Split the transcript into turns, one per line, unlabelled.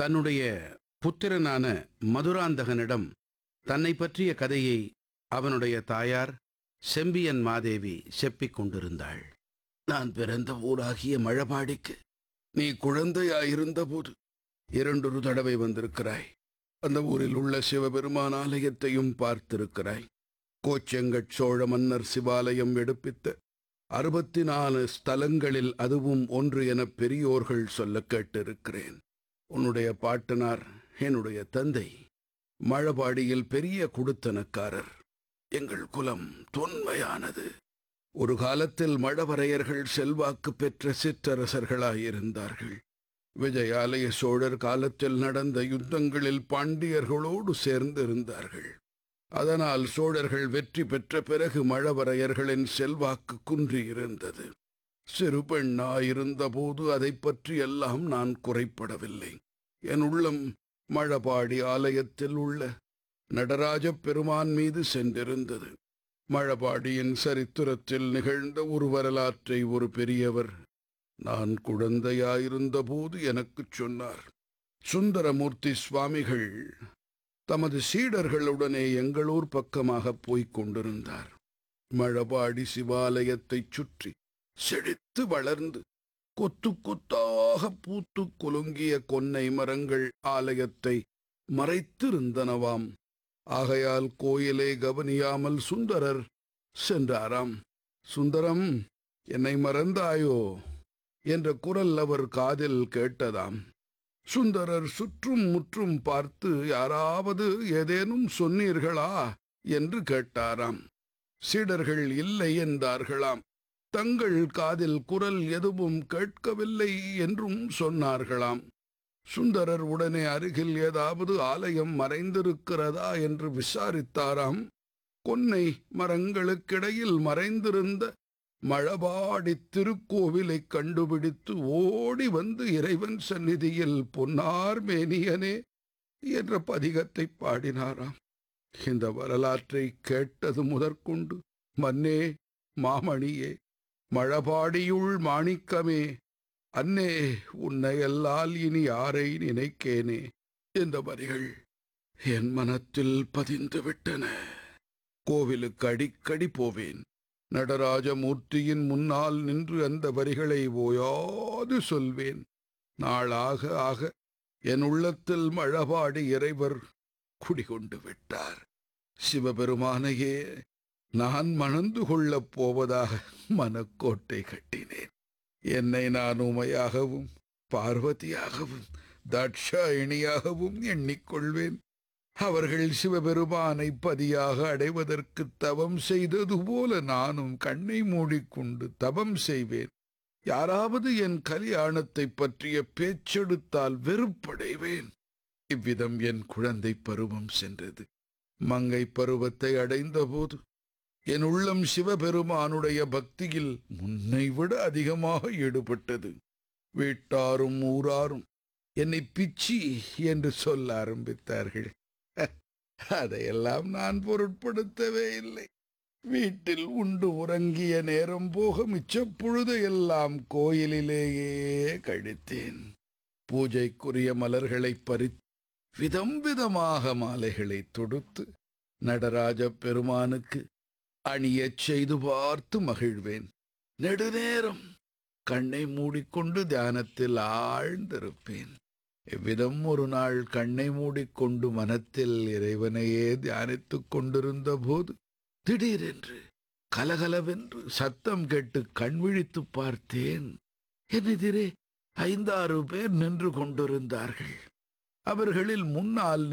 தன்னுடைய புத்திரனான மதுராந்தகனிடம் தன்னை பற்றிய கதையை அவனுடைய தாயார் செம்பியன் மாதேவி செப்பிக் கொண்டிருந்தாள் நான் பிறந்த ஊராகிய மழபாடிக்கு நீ குழந்தையாயிருந்தபோது இரண்டொரு தடவை வந்திருக்கிறாய் அந்த ஊரில் உள்ள சிவபெருமான் ஆலயத்தையும் பார்த்திருக்கிறாய் கோச்செங்கட் சோழ மன்னர் சிவாலயம் எடுப்பித்த அறுபத்தி நாலு ஸ்தலங்களில் அதுவும் ஒன்று என பெரியோர்கள் சொல்ல கேட்டிருக்கிறேன் உன்னுடைய பாட்டனார் என்னுடைய தந்தை மழபாடியில் பெரிய குடுத்தனக்காரர் எங்கள் குலம் தொன்மையானது ஒரு காலத்தில் மழவரையர்கள் செல்வாக்கு பெற்ற சிற்றரசர்களாயிருந்தார்கள் விஜயாலய சோழர் காலத்தில் நடந்த யுத்தங்களில் பாண்டியர்களோடு சேர்ந்திருந்தார்கள் அதனால் சோழர்கள் வெற்றி பெற்ற பிறகு மழவரையர்களின் செல்வாக்கு குன்றியிருந்தது சிறு பெண்ணாயிருந்தபோது அதை பற்றி எல்லாம் நான் குறைப்படவில்லை என் உள்ளம் மழபாடி ஆலயத்தில் உள்ள நடராஜப் பெருமான் மீது சென்றிருந்தது மழபாடியின் சரித்திரத்தில் நிகழ்ந்த ஒரு வரலாற்றை ஒரு பெரியவர் நான் குழந்தையாயிருந்தபோது எனக்குச் சொன்னார் சுந்தரமூர்த்தி சுவாமிகள் தமது சீடர்களுடனே எங்களூர் பக்கமாக போய்க் கொண்டிருந்தார் மழபாடி சிவாலயத்தைச் சுற்றி செழித்து வளர்ந்து கொத்து கொத்தாக பூத்து குலுங்கிய கொன்னை மரங்கள் ஆலயத்தை மறைத்திருந்தனவாம் ஆகையால் கோயிலை கவனியாமல் சுந்தரர் சென்றாராம் சுந்தரம் என்னை மறந்தாயோ என்ற குரல் அவர் காதில் கேட்டதாம் சுந்தரர் சுற்றும் முற்றும் பார்த்து யாராவது ஏதேனும் சொன்னீர்களா என்று கேட்டாராம் சீடர்கள் இல்லை என்றார்களாம் தங்கள் காதில் குரல் எதுவும் கேட்கவில்லை என்றும் சொன்னார்களாம் சுந்தரர் உடனே அருகில் ஏதாவது ஆலயம் மறைந்திருக்கிறதா என்று விசாரித்தாராம் கொன்னை மரங்களுக்கிடையில் மறைந்திருந்த மழபாடி திருக்கோவிலைக் கண்டுபிடித்து ஓடி வந்து இறைவன் சந்நிதியில் பொன்னார் மேனியனே என்ற பதிகத்தை பாடினாராம் இந்த வரலாற்றை கேட்டது முதற்கொண்டு மன்னே மாமணியே மழபாடியுள் மாணிக்கமே அன்னே உன்னையல்லால் இனி யாரை நினைக்கேனே இந்த வரிகள் என் மனத்தில் பதிந்து விட்டன கோவிலுக்கு அடிக்கடி போவேன் நடராஜமூர்த்தியின் முன்னால் நின்று அந்த வரிகளை ஓயாது சொல்வேன் நாளாக ஆக என் உள்ளத்தில் மழபாடி இறைவர் குடிகொண்டு விட்டார் சிவபெருமானையே நான் மணந்து கொள்ளப் போவதாக மனக்கோட்டை கட்டினேன் என்னை நான் உமையாகவும் பார்வதியாகவும் தட்சாயிணியாகவும் எண்ணிக்கொள்வேன் அவர்கள் சிவபெருமானை பதியாக அடைவதற்கு தவம் செய்தது போல நானும் கண்ணை மூடிக்கொண்டு தவம் செய்வேன் யாராவது என் கல்யாணத்தை பற்றிய பேச்செடுத்தால் வெறுப்படைவேன் இவ்விதம் என் குழந்தை பருவம் சென்றது மங்கை பருவத்தை அடைந்தபோது என் உள்ளம் சிவபெருமானுடைய பக்தியில் முன்னை விட அதிகமாக ஈடுபட்டது வீட்டாரும் ஊராரும் என்னை பிச்சி என்று சொல்ல ஆரம்பித்தார்கள் அதையெல்லாம் நான் பொருட்படுத்தவே இல்லை வீட்டில் உண்டு உறங்கிய நேரம் போக மிச்சப் பொழுதையெல்லாம் கோயிலிலேயே கழித்தேன் பூஜைக்குரிய மலர்களை பறித்து விதம் விதமாக மாலைகளை தொடுத்து நடராஜ பெருமானுக்கு அணியச் செய்து பார்த்து மகிழ்வேன் நெடுநேரம் கண்ணை மூடிக்கொண்டு தியானத்தில் ஆழ்ந்திருப்பேன் இவ்விதம் ஒரு நாள் கண்ணை மூடிக்கொண்டு மனத்தில் இறைவனையே தியானித்துக் கொண்டிருந்த போது திடீரென்று கலகலவென்று சத்தம் கேட்டு கண் விழித்துப் பார்த்தேன் என் எதிரே ஐந்தாறு பேர் நின்று கொண்டிருந்தார்கள் அவர்களில் முன்னால்